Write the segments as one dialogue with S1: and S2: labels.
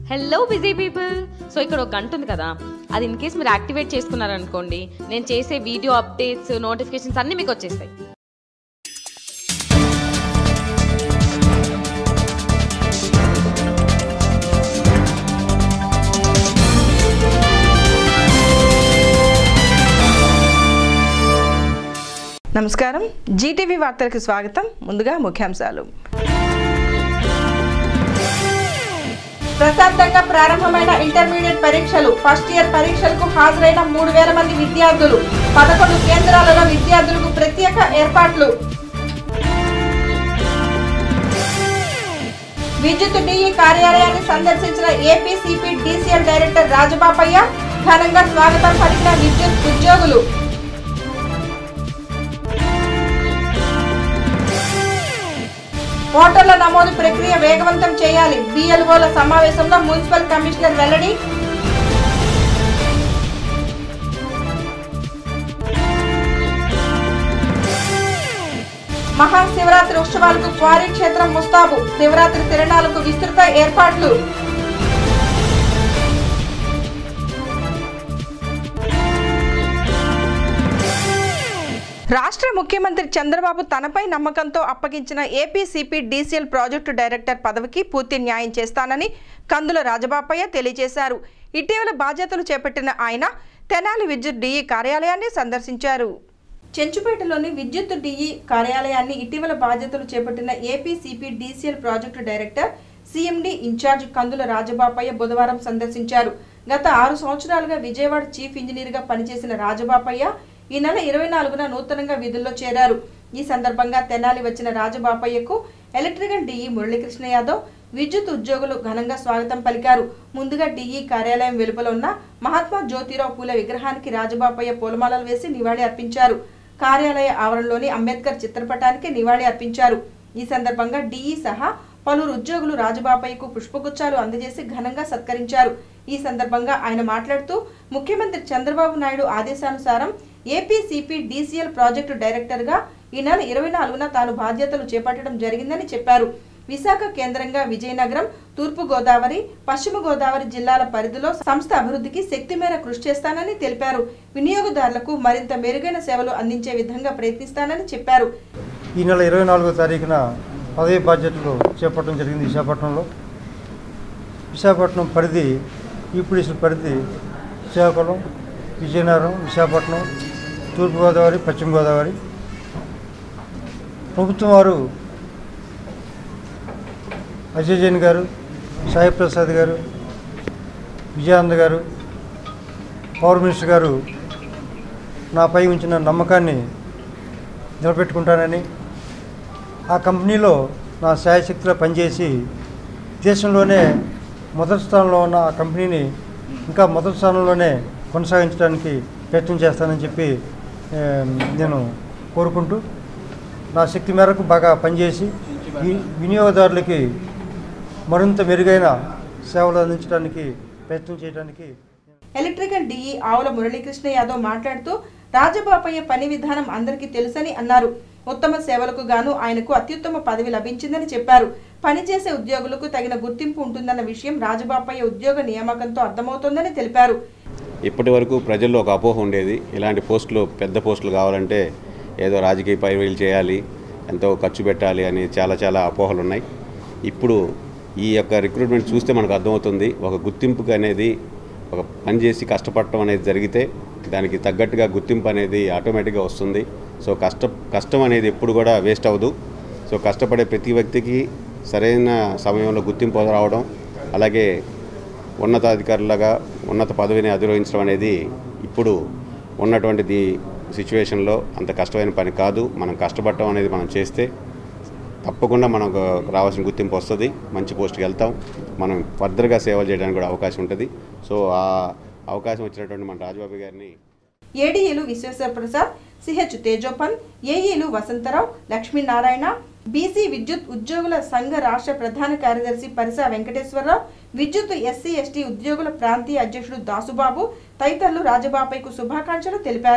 S1: Hello busy people so ఇక్కడ ఒక గంట ఉంది కదా అది ఇన్ కేస్ మీరు యాక్టివేట్ చేసుకున్నారనుకోండి నేను చేసే వీడియో అప్డేట్స్ నోటిఫికేషన్స్ అన్నీ మీకు వచ్చేస్తాయి
S2: నమస్కారం జీటీవీ వార్తలకు స్వాగతం ముందుగా ముఖ్యాంశాలు ప్రశాంతంగా ప్రారంభమైన ఇంటర్మీడియట్ పరీక్షలు ఫస్ట్ ఇయర్ పరీక్షలకు హాజరైన మూడు వేల మంది విద్యార్థులు పదకొండు కేంద్రాలలో విద్యార్థులకు ప్రత్యేక ఏర్పాట్లు విద్యుత్ డిఈ కార్యాలయాన్ని సందర్శించిన ఏపీసీపీ డీసీఎల్ డైరెక్టర్ రాజబాపయ్య ఘనంగా స్వాగతం పలికిన విద్యుత్ ఉద్యోగులు ఓటర్ల నమోదు ప్రక్రియ వేగవంతం చేయాలి బిఎల్ఓల సమావేశంలో మున్సిపల్ కమిషనర్ వెల్లడి మహాశివరాత్రి ఉత్సవాలకు క్వారీ క్షేత్రం ముస్తాబు శివరాత్రి తిరణాలకు విస్తృత ఏర్పాట్లు రాష్ట్ర ముఖ్యమంత్రి చంద్రబాబు తనపై నమ్మకంతో అప్పగించిన ఏపీసీపీ డీసీఎల్ ప్రాజెక్టు డైరెక్టర్ పదవికి పూర్తి న్యాయం చేస్తానని కందుల రాజబాపయ్య తెలియజేశారు ఇటీవల బాధ్యతలు చేపట్టిన ఆయన తెనాలి విద్యుత్ డిఈ కార్యాలయాన్ని సందర్శించారు చెంచుపేటలోని విద్యుత్ డిఈ కార్యాలయాన్ని ఇటీవల బాధ్యతలు చేపట్టిన APCP DCL project director CMD in charge Kandula Rajabapayya బుధవారం సందర్శించారు గత ఆరు సంవత్సరాలుగా విజయవాడ చీఫ్ ఇంజనీర్గా పనిచేసిన రాజబాపయ్య ఈ నెల ఇరవై నాలుగున నూతనంగా విధుల్లో చేరారు ఈ సందర్భంగా తెనాలి వచ్చిన రాజబాపయ్యకు ఎలక్ట్రికల్ డిఈ మురళీకృష్ణ యాదవ్ విద్యుత్ ఉద్యోగులు ఘనంగా స్వాగతం పలికారు ముందుగా డిఈ కార్యాలయం వెలుపల ఉన్న మహాత్మా జ్యోతిరావు పూలే విగ్రహానికి రాజబాపయ్య పూలమాలలు వేసి నివాళి అర్పించారు కార్యాలయ ఆవరణలోని అంబేద్కర్ చిత్రపటానికి నివాళి అర్పించారు ఈ సందర్భంగా డిఈ సహా పలువురు ఉద్యోగులు రాజబాపయ్యకు పుష్పగుచ్చాలు అందజేసి ఘనంగా సత్కరించారు ఈ సందర్భంగా ఆయన మాట్లాడుతూ ముఖ్యమంత్రి చంద్రబాబు నాయుడు ఆదేశానుసారం ఏపీసీపీ డీసీఎల్ ప్రాజెక్టు డైరెక్టర్గా ఈ నెల ఇరవై నాలుగున తాను బాధ్యతలు చేపట్టడం జరిగిందని చెప్పారు విశాఖ కేంద్రంగా విజయనగరం తూర్పు గోదావరి పశ్చిమ గోదావరి జిల్లాల పరిధిలో సంస్థ అభివృద్ధికి శక్తి మేర కృషి చేస్తానని తెలిపారు వినియోగదారులకు మరింత మెరుగైన సేవలు అందించే విధంగా ప్రయత్నిస్తానని చెప్పారు
S3: ఈ నెల ఇరవై నాలుగో తారీఖున పదవి బాధ్యతలు చేపట్టడం జరిగింది విశాఖపట్నంలో విశాఖపట్నం పరిధి ఈపీడీసీ పరిధి శ్రీకాకుళం విజయనగరం విశాఖపట్నం తూర్పుగోదావరి పశ్చిమ గోదావరి ప్రభుత్వం వారు అజయ్ జైన్ గారు సాయి ప్రసాద్ గారు విజయానంద్ గారు పవర్ మినిస్టర్ గారు నాపై ఉంచిన నమ్మకాన్ని నిలబెట్టుకుంటానని ఆ కంపెనీలో నా శాయశక్తిలో పనిచేసి దేశంలోనే మొదటి స్థానంలో ఉన్న ఆ కంపెనీని ఇంకా మొదటి స్థానంలోనే కొనసాగించడానికి ప్రయత్నం చేస్తానని చెప్పి ఏ, నేను కోరుకుంటూ నా శక్తి మేరకు బాగా పనిచేసి వి- వినియోగదారులకి మరింత మెరుగైన సేవలు అందించడానికి ప్రయత్నం చేయడానికి
S2: ఎలక్ట్రికల్ డిఈ ఆవుల మురళీకృష్ణ యాదవ్ మాట్లాడుతూ రాజబాపయ్య పని విధానం అందరికీ తెలుసని అన్నారు ఉత్తమ సేవలకు గాను ఆయనకు అత్యుత్తమ పదవి లభించిందని చెప్పారు పనిచేసే ఉద్యోగులకు తగిన గుర్తింపు ఉంటుందన్న విషయం రాజబాపయ్య ఉద్యోగ నియామకంతో అర్థమవుతోందని తెలిపారు
S4: ఇప్పటి వరకు ప్రజల్లో ఒక అపోహ ఉండేది ఇలాంటి పోస్టులు పెద్ద పోస్టులు కావాలంటే ఏదో రాజకీయ పైరులు చేయాలి ఎంతో ఖర్చు పెట్టాలి అని చాలా చాలా అపోహలు ఉన్నాయి ఇప్పుడు ఈ యొక్క రిక్రూట్మెంట్ చూస్తే మనకు అర్థమవుతుంది ఒక గుర్తింపుకి అనేది ఒక పని చేసి కష్టపడటం అనేది జరిగితే దానికి తగ్గట్టుగా గుర్తింపు అనేది ఆటోమేటిక్గా వస్తుంది సో కష్ట కష్టం అనేది ఎప్పుడు కూడా వేస్ట్ అవ్వదు సో కష్టపడే ప్రతి వ్యక్తికి సరైన సమయంలో గుర్తింపు రావడం అలాగే ఉన్నతాధికారులుగా ఉన్నత పదవిని అధిరోహించడం అనేది ఇప్పుడు ఉన్నటువంటి సిచ్యువేషన్లో అంత కష్టమైన పని కాదు మనం కష్టపడటం అనేది మనం చేస్తే తప్పకుండా మనకు రావాల్సిన గుర్తింపు వస్తుంది మంచి పోస్ట్కి వెళ్తాం మనం ఫర్దర్గా సేవలు చేయడానికి కూడా అవకాశం ఉంటుంది సో ఆ అవకాశం వచ్చినటువంటి మన రాజబాబు గారిని
S2: ఏడీఏలు విశ్వేశ్వర ప్రసాద్ సిహెచ్ తేజోపన్ ఏఈలు వసంతరావు లక్ష్మీనారాయణ బీసీ విద్యుత్ ఉద్యోగుల సంఘ రాష్ట్ర ప్రధాన కార్యదర్శి పరిసా వెంకటేశ్వరరావు విద్యుత్ ఎస్సీ ఎస్టీ ఉద్యోగుల ప్రాంతీయ అధ్యక్షుడు దాసుబాబు తదితరులు రాజబాపయ్యకు శుభాకాంక్షలు తెలిపారు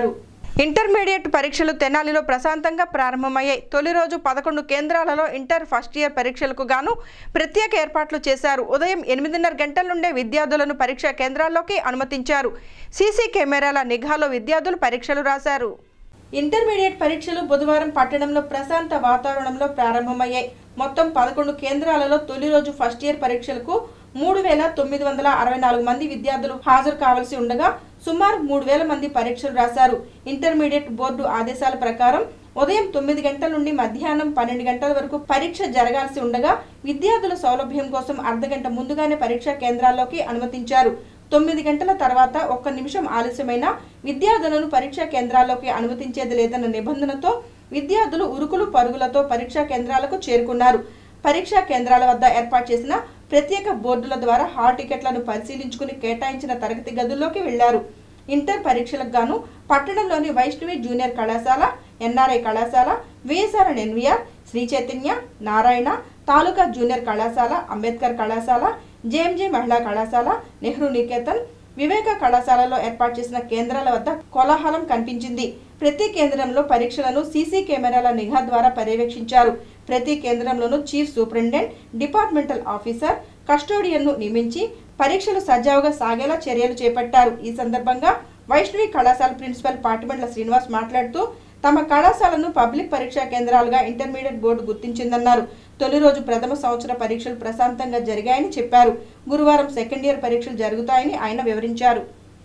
S2: ఇంటర్మీడియట్ పరీక్షలు తెనాలిలో ప్రశాంతంగా ప్రారంభమయ్యాయి తొలి రోజు పదకొండు కేంద్రాలలో ఇంటర్ ఫస్ట్ ఇయర్ పరీక్షలకు గాను ప్రత్యేక ఏర్పాట్లు చేశారు ఉదయం ఎనిమిదిన్నర గంటల నుండే విద్యార్థులను పరీక్షా కేంద్రాల్లోకి అనుమతించారు సీసీ కెమెరాల నిఘాలో విద్యార్థులు పరీక్షలు రాశారు ఇంటర్మీడియట్ పరీక్షలు బుధవారం పట్టణంలో ప్రశాంత వాతావరణంలో ప్రారంభమయ్యాయి మొత్తం పదకొండు కేంద్రాలలో తొలి రోజు ఫస్ట్ ఇయర్ పరీక్షలకు మూడు వేల తొమ్మిది వందల అరవై నాలుగు మంది విద్యార్థులు హాజరు కావాల్సి ఉండగా సుమారు మూడు వేల మంది పరీక్షలు రాశారు ఇంటర్మీడియట్ బోర్డు ఆదేశాల ప్రకారం ఉదయం తొమ్మిది గంటల నుండి మధ్యాహ్నం పన్నెండు గంటల వరకు పరీక్ష జరగాల్సి ఉండగా విద్యార్థుల సౌలభ్యం కోసం అర్ధగంట ముందుగానే పరీక్షా కేంద్రాల్లోకి అనుమతించారు తొమ్మిది గంటల తర్వాత ఒక్క నిమిషం ఆలస్యమైన విద్యార్థులను పరీక్షా కేంద్రాల్లోకి అనుమతించేది లేదన్న నిబంధనతో విద్యార్థులు ఉరుకులు పరుగులతో పరీక్షా కేంద్రాలకు చేరుకున్నారు పరీక్షా కేంద్రాల వద్ద ఏర్పాటు చేసిన ప్రత్యేక బోర్డుల ద్వారా హాల్ టికెట్లను పరిశీలించుకుని కేటాయించిన తరగతి గదుల్లోకి వెళ్లారు ఇంటర్ పరీక్షలకు గాను పట్టణంలోని వైష్ణవి జూనియర్ కళాశాల ఎన్ఆర్ఐ కళాశాల VSR NVR Sri Chaitanya Narayana taluka junior కళాశాల అంబేద్కర్ కళాశాల జేఎంజే మహిళా కళాశాల నెహ్రూ నికేతన్ వివేక కళాశాలలో ఏర్పాటు చేసిన కేంద్రాల వద్ద కోలాహలం కనిపించింది ప్రతి కేంద్రంలో పరీక్షలను సీసీ కెమెరాల నిఘా ద్వారా పర్యవేక్షించారు ప్రతి కేంద్రంలోనూ చీఫ్ సూపరింటెండెంట్ డిపార్ట్మెంటల్ ఆఫీసర్ కస్టోడియన్ను నియమించి పరీక్షలు సజావుగా సాగేలా చర్యలు చేపట్టారు ఈ సందర్భంగా వైష్ణవి కళాశాల ప్రిన్సిపల్ పాటిబండ్ల శ్రీనివాస్ మాట్లాడుతూ తమ కళాశాలను పబ్లిక్ పరీక్షా కేంద్రాలుగా ఇంటర్మీడియట్ బోర్డు గుర్తించిందన్నారు తొలి రోజు ప్రథమ సంవత్సర పరీక్షలు ప్రశాంతంగా జరిగాయని చెప్పారు గురువారం సెకండ్ ఇయర్ పరీక్షలు జరుగుతాయని ఆయన వివరించారు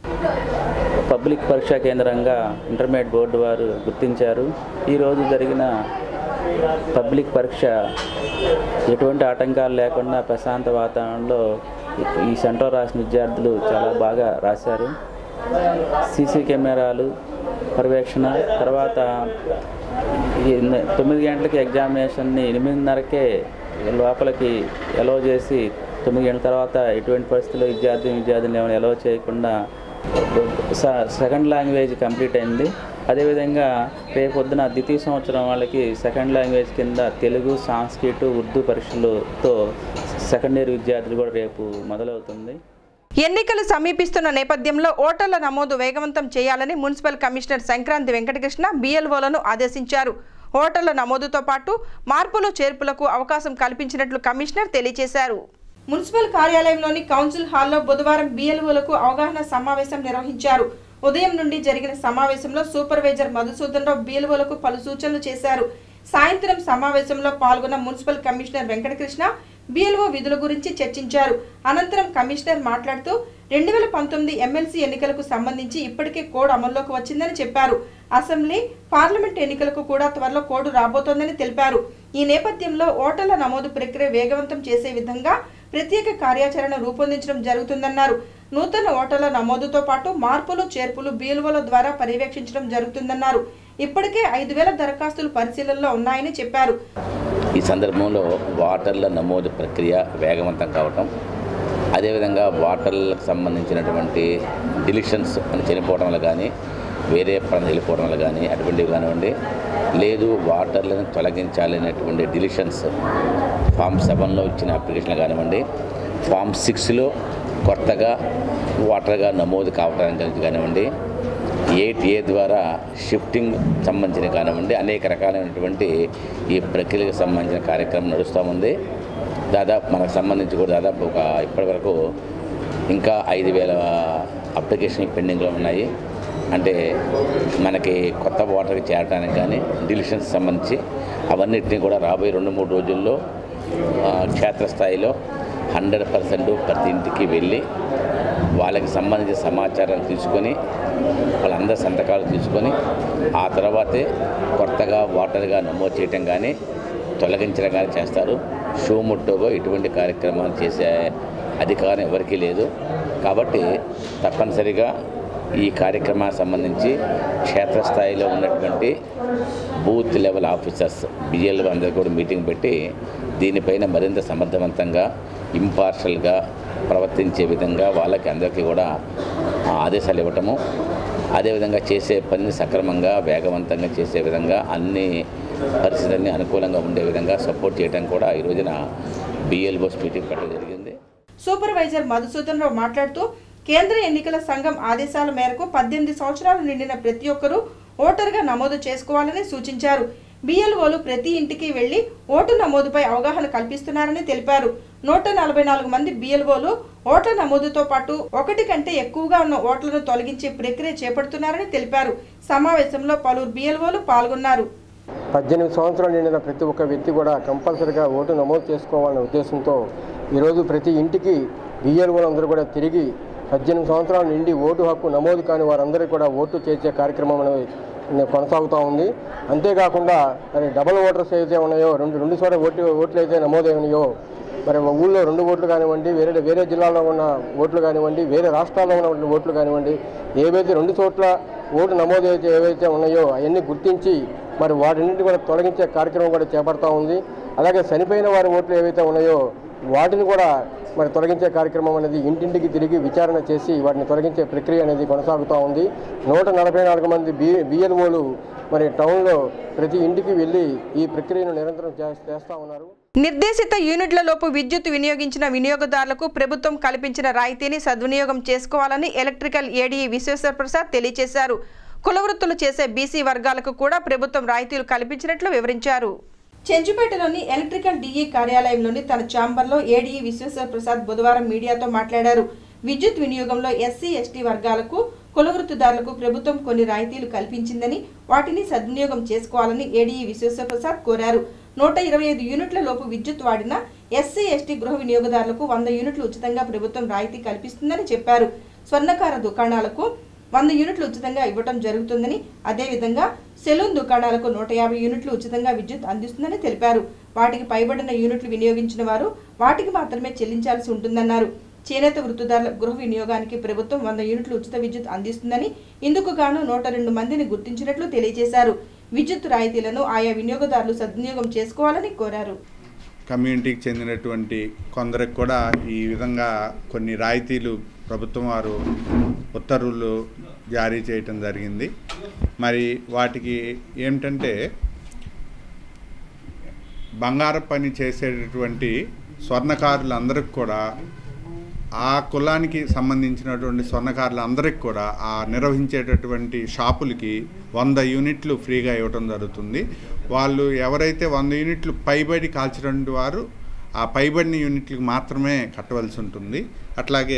S5: పబ్లిక్ పరీక్షా కేంద్రంగా ఇంటర్మీడియట్ బోర్డు వారు గుర్తించారు ఈరోజు జరిగిన పబ్లిక్ పరీక్ష ఎటువంటి ఆటంకాలు లేకుండా ప్రశాంత వాతావరణంలో ఈ సెంటర్ రాసిన విద్యార్థులు చాలా బాగా రాశారు సీసీ కెమెరాలు పర్యవేక్షణ తర్వాత ఈ న- తొమ్మిది గంటలకి ఎగ్జామినేషన్ని ఎనిమిదిన్నరకే లోపలికి ఎలవ్ చేసి తొమ్మిది గంటల తర్వాత ఎటువంటి పరిస్థితుల్లో విద్యార్థి విద్యార్థులు ఏమైనా ఎలవ్ చేయకుండా స- సెకండ్ లాంగ్వేజ్ కంప్లీట్ అయింది అదేవిధంగా రేపొద్దున ద్వితీయ సంవత్సరం వాళ్ళకి సెకండ్ లాంగ్వేజ్ కింద తెలుగు సాంస్క్రిట్ ఉర్దూ పరీక్షలతో సెకండ్ ఇయర్ విద్యార్థులు కూడా రేపు మొదలవుతుంది
S2: ఎన్నికలు సమీపిస్తున్న నేపథ్యంలో ఓటర్ల నమోదు వేగవంతం చేయాలని మున్సిపల్ కమిషనర్ సంక్రాంతి వెంకటకృష్ణ బిఎల్ఓలను ఆదేశించారు ఓటర్ల నమోదుతో పాటు మార్పులు చేర్పులకు అవకాశం కల్పించినట్లు కమిషనర్ తెలియజేశారు మున్సిపల్ కార్యాలయంలోని కౌన్సిల్ హాల్లో బుధవారం బిఎల్ఓలకు అవగాహన సమావేశం నిర్వహించారు ఉదయం నుండి జరిగిన సమావేశంలో సూపర్వైజర్ మధుసూదన్ రావు బిఎల్ఓలకు పలు సూచనలు చేశారు సాయంత్రం సమావేశంలో పాల్గొన్న మున్సిపల్ కమిషనర్ వెంకటకృష్ణ బిఎల్ఓ విధుల గురించి చర్చించారు అనంతరం కమిషనర్ మాట్లాడుతూ రెండు వేల పంతొమ్మిది ఎమ్మెల్సీ ఎన్నికలకు సంబంధించి ఇప్పటికే కోడ్ అమల్లోకి వచ్చిందని చెప్పారు అసెంబ్లీ పార్లమెంట్ ఎన్నికలకు కూడా త్వరలో కోడ్ రాబోతోందని తెలిపారు ఈ నేపథ్యంలో ఓటర్ల నమోదు ప్రక్రియ వేగవంతం చేసే విధంగా ప్రత్యేక కార్యాచరణ రూపొందించడం జరుగుతుందన్నారు నూతన ఓటర్ల నమోదుతో పాటు మార్పులు చేర్పులు బీఎల్ఓల ద్వారా పర్యవేక్షించడం జరుగుతుందన్నారు ఇప్పటికే ఐదు వేల దరఖాస్తులు పరిశీలనలో ఉన్నాయని చెప్పారు
S6: ఈ సందర్భంలో వాటర్ల నమోదు ప్రక్రియ వేగవంతం కావటం అదేవిధంగా వాటర్లకు సంబంధించినటువంటి డిలిషన్స్ అని చనిపోవడం వల్ల కానీ వేరే ప్రాంతం వెళ్ళిపోవడం వల్ల కానీ అటువంటివి కానివ్వండి లేదు వాటర్లను తొలగించాలి అనేటువంటి డిలిషన్స్ ఫామ్ సెవెన్లో ఇచ్చిన అప్లికేషన్లు కానివ్వండి ఫామ్ సిక్స్లో కొత్తగా వాటర్గా నమోదు కావడానికి కానివ్వండి ఎయిట్ ఏ ద్వారా షిఫ్టింగ్ సంబంధించిన కానివ్వండి అనేక రకాలైనటువంటి ఈ ప్రక్రియలకు సంబంధించిన కార్యక్రమం నడుస్తూ ఉంది దాదాపు మనకు సంబంధించి కూడా దాదాపు ఒక ఇప్పటివరకు ఇంకా ఐదు వేల అప్లికేషన్ పెండింగ్లో ఉన్నాయి అంటే మనకి కొత్త వాటర్కి చేరడానికి కానీ డిలిషన్స్ సంబంధించి అవన్నిటిని కూడా రాబోయే రెండు మూడు రోజుల్లో ఆ, క్షేత్రస్థాయిలో హండ్రెడ్ పర్సెంట్ ప్రతి ఇంటికి వెళ్ళి వాళ్ళకి సంబంధించిన సమాచారం తీసుకొని వాళ్ళందరి సంతకాలు తీసుకొని ఆ తర్వాతే కొత్తగా వాటర్గా నమోదు చేయటం కానీ తొలగించడం కానీ చేస్తారు షూ ముట్టోగో ఇటువంటి కార్యక్రమాలు చేసే అధికారం ఎవరికీ లేదు కాబట్టి తప్పనిసరిగా ఈ కార్యక్రమానికి సంబంధించి క్షేత్రస్థాయిలో ఉన్నటువంటి బూత్ లెవెల్ ఆఫీసర్స్ బిఎల్ అందరూ కూడా మీటింగ్ పెట్టి దీనిపైన మరింత సమర్థవంతంగా ఇంపార్షల్గా ప్రవర్తించే విధంగా వాళ్ళకి అందరికీ కూడా ఆ, ఆదేశాలు ఇవ్వటము అదేవిధంగా చేసే పనిని సక్రమంగా వేగవంతంగా చేసే విధంగా అన్ని పరిస్థితుల్ని అనుకూలంగా ఉండే విధంగా సపోర్ట్ చేయడం కూడా ఈ రోజున బిఎల్ఓస్ మీటింగ్ పెట్టడం జరిగింది
S2: సూపర్వైజర్ మధుసూదన్ రావు మాట్లాడుతూ కేంద్ర ఎన్నికల సంఘం ఆదేశాల మేరకు పద్దెనిమిది సంవత్సరాలు నిండిన ప్రతి ఒక్కరూ ఓటరుగా నమోదు చేసుకోవాలని సూచించారు బిఎల్ఓలు ప్రతి ఇంటికి వెళ్లి ఓటు నమోదుపై అవగాహన కల్పిస్తున్నారని తెలిపారు నూట నలభై నాలుగు మంది బిఎల్ఓలు ఓట్ల నమోదుతో పాటు ఒకటి కంటే ఎక్కువగా ఉన్న ఓట్లను తొలగించే ప్రక్రియ చేపడుతున్నారని తెలిపారు సమావేశంలో పలువురు బిఎల్ఓలు పాల్గొన్నారు
S7: పద్దెనిమిది సంవత్సరాలు నిండిన ప్రతి ఒక్క వ్యక్తి కూడా కంపల్సరిగా ఓటు నమోదు చేసుకోవాలనే ఉద్దేశంతో ఈరోజు ప్రతి ఇంటికి బిఎల్ఓలు అందరూ కూడా తిరిగి పద్దెనిమిది సంవత్సరాలు నిండి ఓటు హక్కు నమోదు కాని వారందరికీ కూడా ఓటు చేర్చే కార్యక్రమం అనేది కొనసాగుతూ ఉంది అంతేకాకుండా మరి డబుల్ ఓటర్స్ అయితే ఉన్నాయో రెండు రెండు చోట్ల ఓటు ఓట్లు అయితే నమోదైనాయో మరి ఊళ్ళో రెండు ఓట్లు కానివ్వండి వేరే వేరే జిల్లాలో ఉన్న ఓట్లు కానివ్వండి వేరే రాష్ట్రాల్లో ఉన్న ఓట్లు కానివ్వండి ఏవైతే రెండు చోట్ల ఓటు నమోదు అయితే ఏవైతే ఉన్నాయో అవన్నీ గుర్తించి మరి వాటిన్నింటి కూడా తొలగించే కార్యక్రమం కూడా చేపడతా ఉంది అలాగే చనిపోయిన వారి ఓట్లు ఏవైతే ఉన్నాయో వాటిని కూడా మరి తొలగించే కార్యక్రమం అనేది ఇంటింటికి తిరిగి విచారణ చేసి వాటిని తొలగించే ప్రక్రియ అనేది కొనసాగుతూ ఉంది నూట నలభై నాలుగు మంది బి బిఎల్ఓలు మరి టౌన్లో ప్రతి ఇంటికి వెళ్ళి ఈ ప్రక్రియను నిరంతరం చేస్- చేస్తా ఉన్నారు
S2: నిర్దేశిత యూనిట్లలోపు విద్యుత్ వినియోగించిన వినియోగదారులకు ప్రభుత్వం కల్పించిన రాయితీని సద్వినియోగం చేసుకోవాలని ఎలక్ట్రికల్ ఏడీఈ విశ్వేశ్వర ప్రసాద్ తెలియజేశారు కులవృత్తులు చేసే బీసీ వర్గాలకు కూడా ప్రభుత్వం రాయితీలు కల్పించినట్లు వివరించారు చెంచుపేటలోని ఎలక్ట్రికల్ డిఈ కార్యాలయంలోని తన ఛాంబర్లో ఏడీఈ విశ్వేశ్వర ప్రసాద్ బుధవారం మీడియాతో మాట్లాడారు విద్యుత్ వినియోగంలో ఎస్సీ ఎస్టీ వర్గాలకు కులవృత్తిదారులకు ప్రభుత్వం కొన్ని రాయితీలు కల్పించిందని వాటిని సద్వినియోగం చేసుకోవాలని ఏడీఈ విశ్వేశ్వర ప్రసాద్ కోరారు నూట ఇరవై ఐదు యూనిట్ల లోపు విద్యుత్ వాడిన ఎస్సీ ఎస్టీ గృహ వినియోగదారులకు వంద యూనిట్లు ఉచితంగా ప్రభుత్వం రాయితీ కల్పిస్తుందని చెప్పారు స్వర్ణకార దుకాణాలకు వంద యూనిట్లు ఉచితంగా ఇవ్వడం జరుగుతుందని అదేవిధంగా సెలూన్ దుకాణాలకు నూట యాభై యూనిట్లు ఉచితంగా విద్యుత్ అందిస్తుందని తెలిపారు వాటికి పైబడిన యూనిట్లు వినియోగించిన వారు వాటికి మాత్రమే చెల్లించాల్సి ఉంటుందన్నారు చేనేత వృత్తిదారుల గృహ వినియోగానికి ప్రభుత్వం వంద యూనిట్లు ఉచిత విద్యుత్ అందిస్తుందని ఇందుకు గాను నూట రెండు మందిని గుర్తించినట్లు తెలియజేశారు విద్యుత్ రాయితీలను ఆయా వినియోగదారులు సద్వినియోగం చేసుకోవాలని కోరారు
S8: కమ్యూనిటీకి చెందినటువంటి కొందరికి కూడా ఈ విధంగా కొన్ని రాయితీలు ప్రభుత్వం వారు ఉత్తర్వులు జారీ చేయటం జరిగింది మరి వాటికి ఏమిటంటే బంగారు పని చేసేటటువంటి స్వర్ణకారులందరికి కూడా ఆ కులానికి సంబంధించినటువంటి స్వర్ణకారులందరికీ కూడా ఆ నిర్వహించేటటువంటి షాపులకి వంద యూనిట్లు ఫ్రీగా ఇవ్వటం జరుగుతుంది వాళ్ళు ఎవరైతే వంద యూనిట్లు పైబడి కాల్చినటువంటి వారు ఆ పైబడిన యూనిట్లకు మాత్రమే కట్టవలసి ఉంటుంది అట్లాగే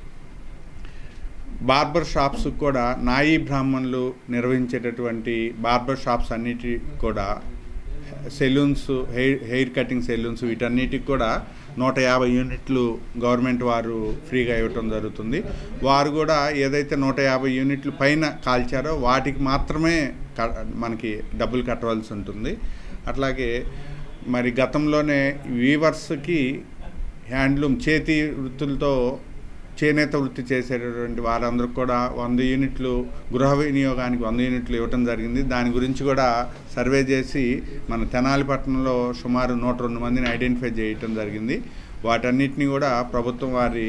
S8: బార్బర్ షాప్స్ కూడా నాయీ బ్రాహ్మణులు నిర్వహించేటటువంటి బార్బర్ షాప్స్ అన్నిటి కూడా salons hair hair cutting salons వీటన్నిటికి కూడా నూట యాభై యూనిట్లు గవర్నమెంట్ వారు ఫ్రీగా ఇవ్వటం జరుగుతుంది వారు కూడా ఏదైతే నూట యాభై యూనిట్లు పైన కాల్చారో వాటికి మాత్రమే క- మనకి డబ్బులు కట్టవలసి ఉంటుంది అట్లాగే మరి గతంలోనే వీవర్స్కి హ్యాండ్లూమ్ చేతి వృత్తులతో చేనేత వృత్తి చేసేటటువంటి వారందరికి కూడా వంద యూనిట్లు గృహ వినియోగానికి వంద యూనిట్లు ఇవ్వటం జరిగింది దాని గురించి కూడా సర్వే చేసి మన తెనాలి పట్టణంలో సుమారు నూట రెండు మందిని ఐడెంటిఫై చేయటం జరిగింది వాటన్నిటిని కూడా ప్రభుత్వం వారి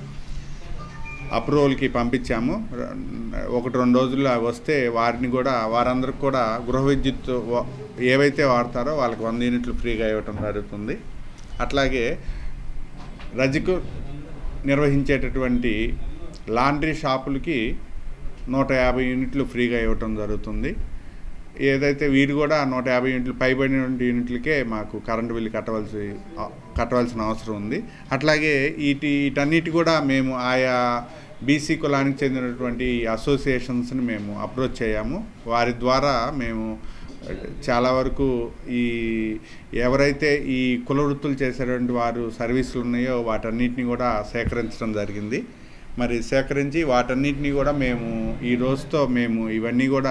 S8: అప్రూవల్కి పంపించాము ర- ఒకటి రెండు రోజుల్లో అవి వస్తే వారిని కూడా వారందరికి కూడా గృహ విద్యుత్ వ- ఏవైతే వాడతారో వాళ్ళకి వంద యూనిట్లు ఫ్రీగా ఇవ్వటం జరుగుతుంది అట్లాగే రజకు నిర్వహించేటటువంటి లాండ్రీ షాపులకి నూట యాభై యూనిట్లు ఫ్రీగా ఇవ్వటం జరుగుతుంది ఏదైతే వీరు కూడా నూట యాభై యూనిట్లు పైబడిన యూనిట్లకే మాకు కరెంటు బిల్లు కట్టవలసి కట్టవలసిన అవసరం ఉంది అట్లాగే వీటి వీటన్నిటి కూడా మేము ఆయా బీసీ కులానికి చెందినటువంటి అసోసియేషన్స్ని మేము అప్రోచ్ అయ్యాము వారి ద్వారా మేము చాలా వరకు ఈ ఎవరైతే ఈ కుల వృత్తులు చేసేటువంటి వారు సర్వీసులు ఉన్నాయో వాటన్నిటిని కూడా సేకరించడం జరిగింది మరి సేకరించి వాటన్నిటిని కూడా మేము ఈ రోజుతో మేము ఇవన్నీ కూడా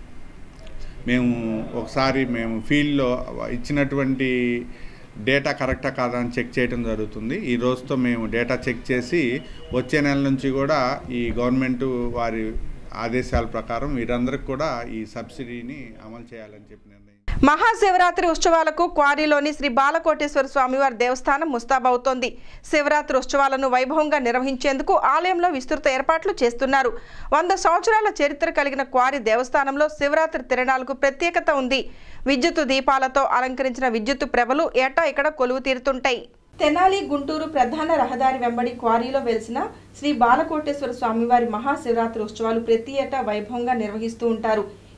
S8: మేము ఒకసారి మేము ఫీల్డ్లో ఇచ్చినటువంటి డేటా కరెక్టా కాదా అని చెక్ చేయడం జరుగుతుంది ఈ రోజుతో మేము డేటా చెక్ చేసి వచ్చే నెల నుంచి కూడా ఈ గవర్నమెంట్ వారి ఆదేశాల ప్రకారం వీరందరికి కూడా ఈ సబ్సిడీని అమలు చేయాలని చెప్పి నిర్ణయం
S2: మహాశివరాత్రి ఉత్సవాలకు క్వారీలోని శ్రీ బాలకోటేశ్వర స్వామివారి దేవస్థానం ముస్తాబవుతోంది శివరాత్రి ఉత్సవాలను వైభవంగా నిర్వహించేందుకు ఆలయంలో విస్తృత ఏర్పాట్లు చేస్తున్నారు వంద సంవత్సరాల చరిత్ర కలిగిన క్వారీ దేవస్థానంలో శివరాత్రి తిరణాలకు ప్రత్యేకత ఉంది విద్యుత్ దీపాలతో అలంకరించిన విద్యుత్ ప్రభలు ఏటా ఇక్కడ కొలువు తీరుతుంటాయి తెనాలి గుంటూరు ప్రధాన రహదారి వెంబడి క్వారీలో వెలిసిన శ్రీ బాలకోటేశ్వర స్వామివారి మహాశివరాత్రి ఉత్సవాలు ప్రతి ఏటా వైభవంగా నిర్వహిస్తూ ఉంటారు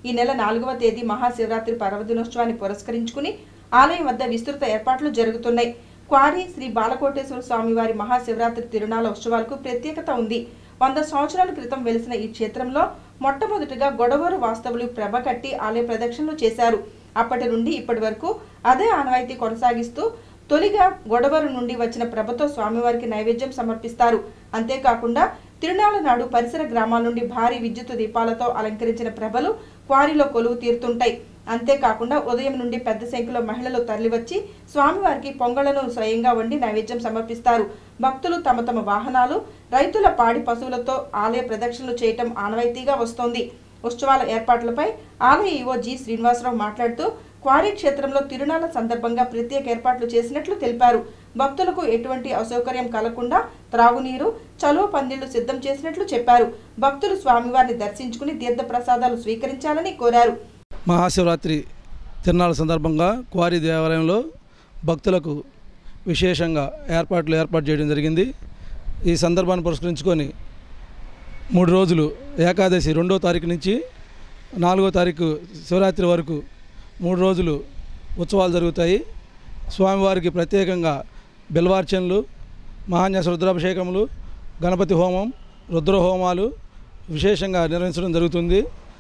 S2: ఈ నెల నాలుగవ తేదీ మహాశివరాత్రి పర్వదినోత్సవాన్ని పురస్కరించుకుని ఆలయం వద్ద విస్తృత ఏర్పాట్లు జరుగుతున్నాయి క్వారీ శ్రీ బాలకోటేశ్వర స్వామివారి మహాశివరాత్రి తిరునాళ ఉత్సవాలకు ప్రత్యేకత ఉంది వంద సంవత్సరాల క్రితం వెలిసిన ఈ క్షేత్రంలో మొట్టమొదటిగా గొడవరు వాస్తవులు ప్రభ కట్టి ఆలయ ప్రదక్షిణలు చేశారు అప్పటి నుండి ఇప్పటి వరకు అదే ఆనవాయితీ కొనసాగిస్తూ తొలిగా గొడవరు నుండి వచ్చిన ప్రభతో స్వామివారికి నైవేద్యం సమర్పిస్తారు అంతేకాకుండా తిరునాళ్ళ నాడు పరిసర గ్రామాల నుండి భారీ విద్యుత్ దీపాలతో అలంకరించిన ప్రభలు క్వారీలో కొలువు తీరుతుంటాయి అంతేకాకుండా ఉదయం నుండి పెద్ద సంఖ్యలో మహిళలు తరలివచ్చి స్వామివారికి పొంగళ్లను స్వయంగా వండి నైవేద్యం సమర్పిస్తారు భక్తులు తమ తమ వాహనాలు రైతుల పాడి పశువులతో ఆలయ ప్రదక్షిణలు చేయటం ఆనవాయితీగా వస్తోంది ఉత్సవాల ఏర్పాట్లపై ఆలయ ఈవో జి శ్రీనివాసరావు మాట్లాడుతూ క్వారీ క్షేత్రంలో తిరునాళ్ల సందర్భంగా ప్రత్యేక ఏర్పాట్లు చేసినట్లు తెలిపారు భక్తులకు ఎటువంటి అసౌకర్యం కలగకుండా త్రాగునీరు చలువ పందిళ్లు సిద్ధం చేసినట్లు చెప్పారు భక్తులు స్వామివారిని దర్శించుకుని తీర్థ ప్రసాదాలు స్వీకరించాలని కోరారు
S9: మహాశివరాత్రి తిరునాళ్ళ సందర్భంగా క్వారీ దేవాలయంలో భక్తులకు విశేషంగా ఏర్పాట్లు ఏర్పాటు చేయడం జరిగింది ఈ సందర్భాన్ని పురస్కరించుకొని మూడు రోజులు ఏకాదశి రెండో తారీఖు నుంచి నాలుగో తారీఖు శివరాత్రి వరకు మూడు రోజులు ఉత్సవాలు జరుగుతాయి స్వామివారికి ప్రత్యేకంగా బిల్వార్చనలు మహాన్యాస రుద్రాభిషేకములు గణపతి హోమం రుద్ర హోమాలు విశేషంగా నిర్వహించడం జరుగుతుంది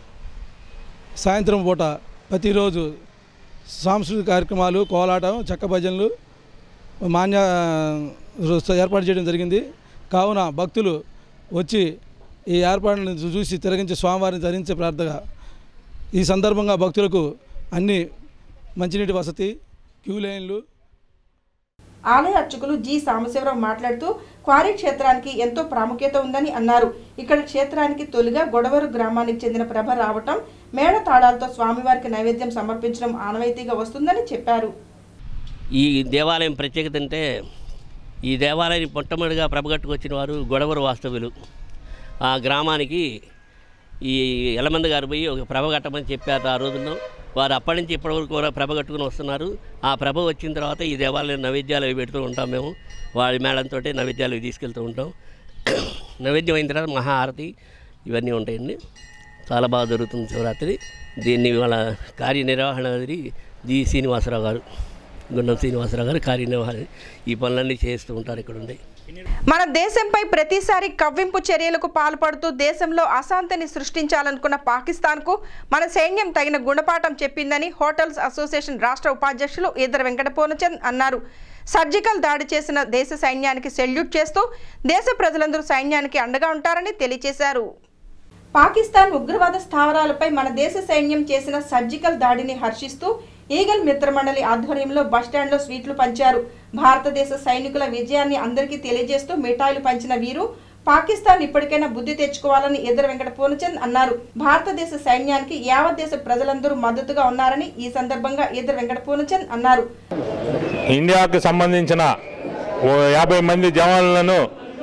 S9: సాయంత్రం పూట ప్రతిరోజు సాంస్కృతిక కార్యక్రమాలు కోలాటం చెక్క భజనలు మాన్య ఏర్పాటు చేయడం జరిగింది కావున భక్తులు వచ్చి ఈ ఏర్పాట్లను చూసి తిరగించి స్వామివారిని ధరించే ప్రార్థన ఈ సందర్భంగా భక్తులకు అన్ని మంచినీటి వసతి క్యూ లైన్లు
S2: ఆలయ అర్చకులు జి సాంబశివరావు మాట్లాడుతూ క్వారీ క్షేత్రానికి ఎంతో ప్రాముఖ్యత ఉందని అన్నారు ఇక్కడ క్షేత్రానికి తొలిగా గొడవరు గ్రామానికి చెందిన ప్రభ రావటం మేడ తాళాలతో స్వామివారికి నైవేద్యం సమర్పించడం ఆనవాయితీగా వస్తుందని చెప్పారు
S10: ఈ దేవాలయం ప్రత్యేకత అంటే ఈ దేవాలయాన్ని మొట్టమొదటిగా ప్రభగట్టుకొచ్చిన వారు గొడవరు వాస్తవులు ఆ గ్రామానికి ఈ ఎలమంద గారు పోయి ఒక ప్రభ కట్టమని చెప్పారు ఆ రోజుల్లో వారు అప్పటి నుంచి ఇప్పటి వరకు కూడా ప్రభ కట్టుకుని వస్తున్నారు ఆ ప్రభ వచ్చిన తర్వాత ఈ దేవాలయం నైవేద్యాలు అవి పెడుతూ ఉంటాం మేము వారి మేళంతో నైవేద్యాలు అవి తీసుకెళ్తూ ఉంటాం నైవేద్యం అయిన తర్వాత మహాహారతి ఇవన్నీ ఉంటాయండి చాలా బాగా జరుగుతుంది శివరాత్రి దీన్ని వాళ్ళ కార్యనిర్వహణాధికారి జి శ్రీనివాసరావు గారు గుండం శ్రీనివాసరావు గారు కార్యనిర్వహణ ఈ పనులన్నీ చేస్తూ ఉంటారు ఇక్కడ ఉండి
S2: మన దేశంపై ప్రతిసారి కవ్వింపు చర్యలకు పాల్పడుతూ దేశంలో అశాంతిని సృష్టించాలనుకున్న పాకిస్తాన్కు మన సైన్యం తగిన గుణపాఠం చెప్పిందని హోటల్స్ అసోసియేషన్ రాష్ట్ర ఉపాధ్యక్షులు ఈదర వెంకట పూర్ణచంద్ అన్నారు సర్జికల్ దాడి చేసిన దేశ సైన్యానికి సెల్యూట్ చేస్తూ దేశ ప్రజలందరూ సైన్యానికి అండగా ఉంటారని తెలియజేశారు పాకిస్తాన్ ఉగ్రవాద స్థావరాలపై మన దేశ సైన్యం చేసిన సర్జికల్ దాడిని హర్షిస్తూ ఈగల్ మిత్రమండలి ఆధ్వర్యంలో బస్టాండ్లో స్వీట్లు పంచారు భారతదేశ సైనికుల విజయాన్ని అందరికీ తెలియజేస్తూ మిఠాయిలు పంచిన వీరు పాకిస్తాన్ ఇప్పటికైనా బుద్ధి తెచ్చుకోవాలని ఎదురు వెంకట పూర్ణచంద్ అన్నారు భారతదేశ సైన్యానికి యావత్ దేశ ప్రజలందరూ మద్దతుగా ఉన్నారని ఈ సందర్భంగా ఎదురు వెంకట పూర్ణచంద్ అన్నారు
S11: ఇండియాకు సంబంధించిన ఓ యాభై మంది జవాన్లను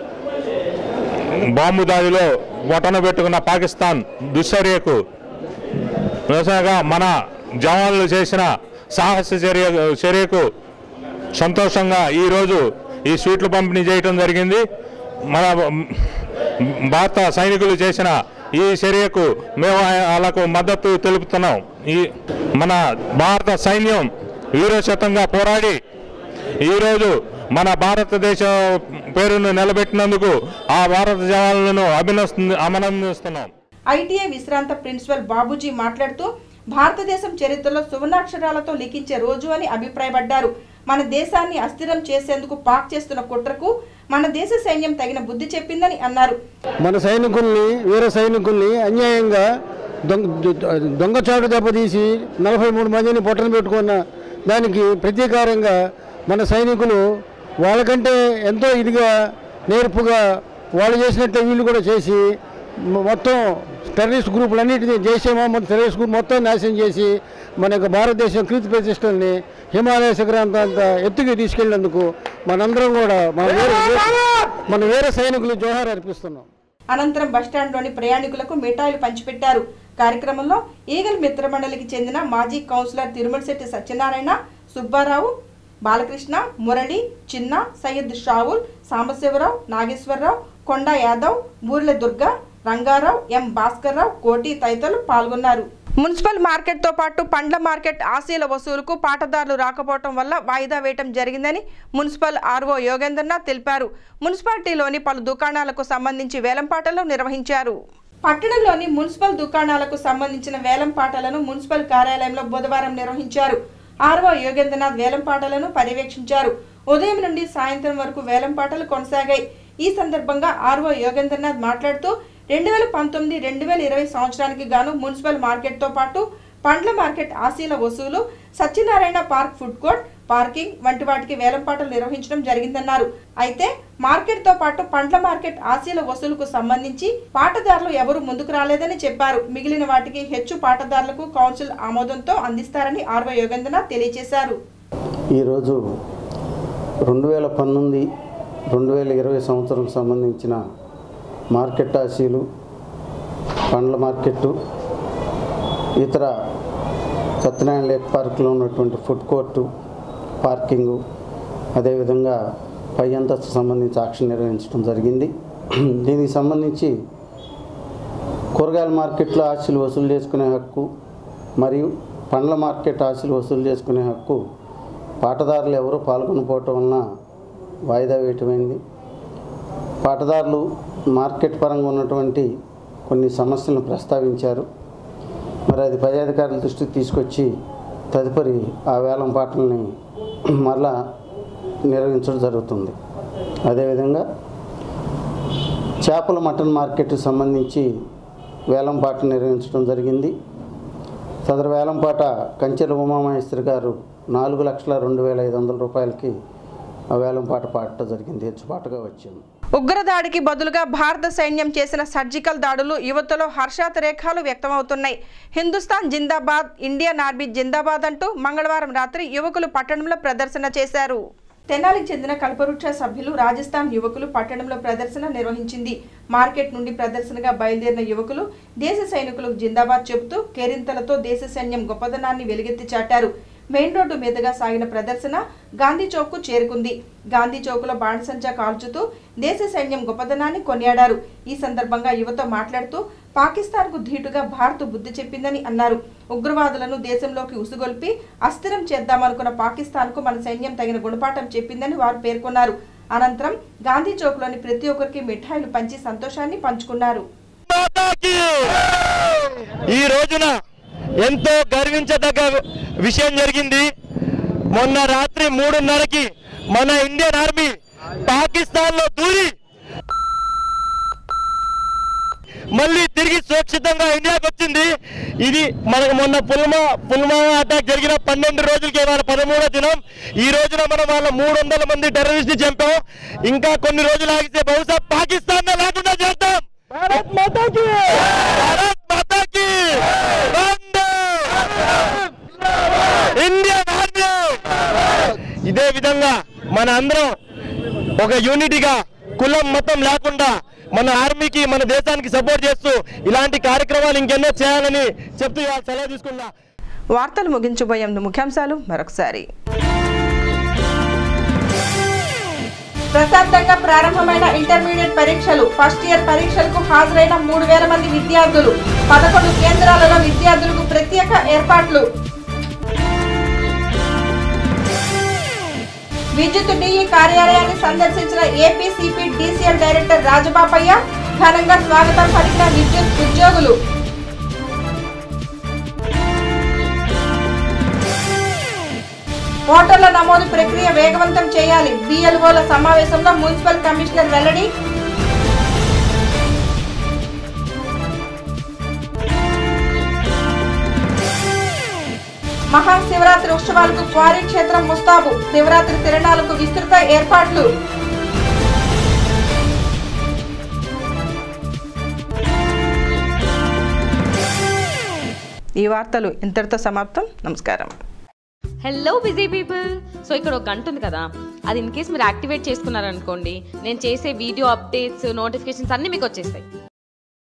S11: బాంబు దాడిలో బొటన పెట్టుకున్న పాకిస్తాన్ దుశ్చర్యకు నిరసనగా మన జవాన్లు చేసిన సాహస చర్య చర్యకు సంతోషంగా ఈరోజు ఈ స్వీట్లు పంపిణీ చేయటం జరిగింది మన భారత సైనికులు చేసిన ఈ చర్యకు మేము వాళ్ళకు మద్దతు తెలుపుతున్నాం ఈ మన భారత సైన్యం వీరోచితంగా పోరాడి ఈరోజు మన భారతదేశ పేరును నిలబెట్టినందుకు ఆ భారత జవాన్లను అభినంది అభినందిస్తున్నాం
S2: ఐటీఐ విశ్రాంత ప్రిన్సిపల్ బాబుజీ మాట్లాడుతూ భారతదేశం చరిత్రలో సువర్ణాక్షరాలతో లిఖించే రోజు అని అభిప్రాయపడ్డారు మన దేశాన్ని అస్థిరం చేసేందుకు పాక్ చేస్తున్న కుట్రకు మన దేశ సైన్యం తగిన బుద్ధి చెప్పిందని అన్నారు
S7: మన సైనికుల్ని వీర సైనికుల్ని అన్యాయంగా దొంగ దొంగచాటు దెబ్బతీసి నలభై మూడు మందిని పొట్టన పెట్టుకున్న దానికి ప్రతీకారంగా మన సైనికులు వాళ్ళకంటే ఎంతో ఇదిగా నేర్పుగా వాళ్ళు చేసినట్టే వీళ్ళు కూడా చేసి మొ- మొత్తం టెర్రరిస్ట్ గ్రూపులన్నింటినీ జైషే మహమ్మద్ టెర్రరిస్ట్ గ్రూప్ మొత్తం నాశనం చేసి మన యొక్క భారతదేశం కీర్తి ప్రతిష్టల్ని హిమాలయ శిఖరాంత ఎత్తుకి తీసుకెళ్లినందుకు మనందరం కూడా మన వీర మన వీర సైనికులు జోహార్ అర్పిస్తున్నాం
S2: అనంతరం బస్టాండ్లోని ప్రయాణికులకు మిఠాయిలు పంచిపెట్టారు కార్యక్రమంలో ఈగల్ మిత్రమండలికి చెందిన మాజీ కౌన్సిలర్ తిరుమలశెట్టి సత్యనారాయణ సుబ్బారావు బాలకృష్ణ మురళి చిన్న సయ్యద్ షావుల్ సాంబశివరావు నాగేశ్వరరావు కొండా యాదవ్ బూర్లె దుర్గ రంగారావు ఎం భాస్కర్రావు కోటి తదితరులు పాల్గొన్నారు మున్సిపల్ మార్కెట్ తో పాటు పండ్ల మార్కెట్ ఆశీల వసూలుకు పాటదారులు రాకపోవడం వల్ల వాయిదా వేయటం జరిగిందని మున్సిపల్ ఆర్ఓ యోగేంద్రనాథ్ తెలిపారు మున్సిపాలిటీలోని పలు దుకాణాలకు సంబంధించి వేలంపాటలు నిర్వహించారు పట్టణంలోని మున్సిపల్ దుకాణాలకు సంబంధించిన వేలంపాటలను మున్సిపల్ కార్యాలయంలో బుధవారం నిర్వహించారు ఆర్ఓ యోగేంద్రనాథ్ వేలంపాటలను పర్యవేక్షించారు ఉదయం నుండి సాయంత్రం వరకు వేలంపాటలు కొనసాగాయి ఈ సందర్భంగా ఆర్ఓ యోగేంద్రనాథ్ మాట్లాడుతూ రెండు వేల పంతొమ్మిది రెండు వేల ఇరవై సంవత్సరానికి గాను మున్సిపల్ మార్కెట్తో పాటు పండ్ల మార్కెట్ ఆశీల వసూలు Satyanarayana park food court parking వంటి వాటికి వేలంపాటలు నిర్వహించడం జరిగిందన్నారు అయితే మార్కెట్ తో పాటు పండ్ల మార్కెట్ ఆశీల వసూలుకు సంబంధించి పాటదారులు ఎవరు ముందుకు రాలేదని చెప్పారు మిగిలిన వాటికి హెచ్చు పాటదారులకు కౌన్సిల్ ఆమోదంతో అందిస్తారని ఆర్వ యోగేంద్రనాథ్ తెలియజేశారు
S12: ఈరోజు రెండు వేల పంతొమ్మిది రెండు వేల ఇరవై సంవత్సరం సంబంధించిన మార్కెట్ ఆశీలు పండ్ల మార్కెట్టు ఇతర సత్యనారాయణ లేక్ పార్క్లో ఉన్నటువంటి ఫుడ్ కోర్టు పార్కింగు అదేవిధంగా పై అంతస్తు సంబంధించి ఆక్షన్ నిర్వహించడం జరిగింది దీనికి సంబంధించి కూరగాయల మార్కెట్లో ఆశలు వసూలు చేసుకునే హక్కు మరియు పండ్ల మార్కెట్ ఆశలు వసూలు చేసుకునే హక్కు పాటదారులు ఎవరూ పాల్గొనకపోవటం వలన వాయిదా వేయటమైంది పాటదారులు మార్కెట్ పరంగా ఉన్నటువంటి కొన్ని సమస్యలను ప్రస్తావించారు మరి అది పై అధికారుల దృష్టికి తీసుకొచ్చి తదుపరి ఆ వేలం పాటల్ని మరలా నిర్వహించడం జరుగుతుంది అదేవిధంగా చేపల మటన్ మార్కెట్కి సంబంధించి వేలం పాట నిర్వహించడం జరిగింది సదరు వేలంపాట కంచెల ఉమామహేశ్వరి గారు నాలుగు లక్షల రెండు వేల ఐదు వందల రూపాయలకి ఆ వేలంపాట పాడటం జరిగింది హెచ్చుపాటుగా వచ్చింది
S2: ఉగ్రదాడికి బదులుగా భారత సైన్యం చేసిన సర్జికల్ దాడులు యువతలో హర్షాతిరేకాలు వ్యక్తమవుతున్నాయి హిందుస్థాన్ జిందాబాద్ ఇండియన్ ఆర్మీ జిందాబాద్ అంటూ మంగళవారం రాత్రి యువకులు పట్టణంలో ప్రదర్శన చేశారు తెనాలికి చెందిన కల్పవృక్ష సభ్యులు రాజస్థాన్ యువకులు పట్టణంలో ప్రదర్శన నిర్వహించింది మార్కెట్ నుండి ప్రదర్శనగా బయలుదేరిన యువకులు దేశ సైనికులకు జిందాబాద్ చెబుతూ కేరింతలతో దేశ సైన్యం గొప్పదనాన్ని వెలుగెత్తి చాటారు మెయిన్ రోడ్డు మీదుగా సాగిన ప్రదర్శన గాంధీ చౌక్ కు చేరుకుంది గాంధీ చౌక్ లో బాణసంచా కాల్చుతూ దేశ సైన్యం గొప్పదనాన్ని కొనియాడారు ఈ సందర్భంగా యువత మాట్లాడుతూ పాకిస్తాన్ కు ధీటుగా భారత్ బుద్ధి చెప్పిందని అన్నారు ఉగ్రవాదులను దేశంలోకి ఉసుగొల్పి అస్థిరం చేద్దామనుకున్న పాకిస్తాన్ కు మన సైన్యం తగిన గుణపాఠం చెప్పిందని వారు పేర్కొన్నారు అనంతరం గాంధీ చౌక్ లోని ప్రతి ఒక్కరికి మిఠాయిలు పంచి సంతోషాన్ని పంచుకున్నారు
S13: ఈ రోజున ఎంతో గర్వించదగ్గ విషయం జరిగింది మొన్న రాత్రి మూడున్నరకి మన ఇండియన్ ఆర్మీ పాకిస్తాన్ లో దూరి మళ్ళీ తిరిగి సురక్షితంగా ఇండియాకి వచ్చింది ఇది మనకు మొన్న పుల్మా పుల్వామా అటాక్ జరిగిన పన్నెండు రోజులకి ఇవాళ పదమూడో దినం ఈ రోజున మనం వాళ్ళ మూడు వందల మంది టెర్రరిస్ట్ చంపాం ఇంకా కొన్ని రోజులు ఆగితే బహుశా పాకిస్తాన్ లేకుండా చేద్దాం భారత్ మాతాకి భారత్ మాతాకి వందే! ఇండియన్ ఆర్మీ ఇదే విధంగా మన అందరం ఒక యూనిటీగా కులం మతం లేకుండా మన ఆర్మీకి మన దేశానికి సపోర్ట్ చేస్తూ ఇలాంటి కార్యక్రమాలు ఇంకెన్నో చేయాలని చెప్తూ ఇవాళ సెలవు తీసుకున్నా
S2: వార్తలు ముగించబోయే ముందు ముఖ్యాంశాలు మరొకసారి ప్రశాంతంగా ప్రారంభమైన ఇంటర్మీడియట్ పరీక్షలు ఫస్ట్ ఇయర్ పరీక్షలకు హాజరైన మూడు వేల మంది విద్యార్థులు పదకొండు కేంద్రాలలో విద్యార్థులకు ప్రత్యేక ఏర్పాట్లు విద్యుత్ డిఈ కార్యాలయాన్ని సందర్శించిన ఏపీసీపీ డీసీఎల్ డైరెక్టర్ రాజబాపయ్య ఘనంగా స్వాగతం పలికిన విద్యుత్ ఉద్యోగులు ఓటర్ల నమోదు ప్రక్రియ వేగవంతం చేయాలి బిఎల్ఓల సమావేశంలో మున్సిపల్ కమిషనర్ వెల్లడి మహాశివరాత్రి ఉత్సవాలకు క్వారీ క్షేత్రం ముస్తాబు శివరాత్రి తిరణాలకు విస్తృత ఏర్పాట్లు ఈ వార్తలు ఇంతటితో సమాప్తం నమస్కారం
S1: హలో బిజీ పీపుల్ సో ఇక్కడ ఒక గంట ఉంది కదా అది ఇన్ కేస్ మీరు యాక్టివేట్ చేసుకున్నారనుకోండి నేను చేసే వీడియో అప్డేట్స్ నోటిఫికేషన్స్ అన్నీ మీకు వచ్చేస్తాయి